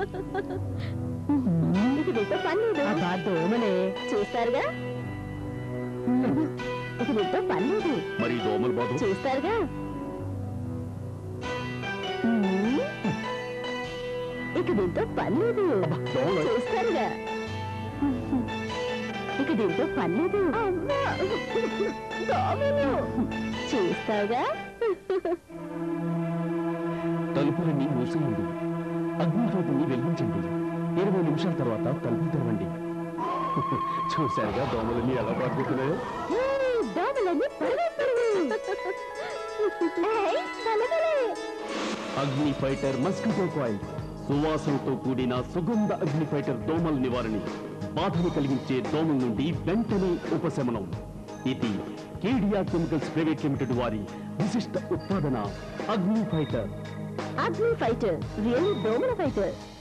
ఇక నీతో పని లేదు అబ్బా దోమలే చూస్తారుగా ఇక నీతో పని లేదు మరి ఈ దోమల బాధ చూస్తారుగా మ్మ్. ఇక దీంతో పని లేదు దోమలు. చూస్తారుగా ఇక దీంతో పని లేదు దోమలు. చూస్తావుగా తలుపులన్నీ మూసేయండి అగ్నిజ్యోతిని వెలిగించండి ఇరవై నిమిషాల తర్వాత తలుపు తెరవండి చూశారుగా దోమలన్నీ ఎలా పాడుతున్నాయో మ్మ్, దోమలన్నీ పరిగెత్తురు. ఏయ్, కలగలే. అగ్ని ఫైటర్ మస్కిటో కాయిల్ సువాసనతో కూడిన సుగంధ అగ్ని ఫైటర్ దోమల నివారణ బాధను కలిగించే దోమల నుండి వెంటనే ఉపశమనం ఇది కేడియా కెమికల్స్ ప్రైవేట్ లిమిటెడ్ వారి విశిష్ట ఉత్పాదన అగ్ని ఫైటర్ అగ్ని ఫైటర్ రియల్లీ దోమల ఫైటర్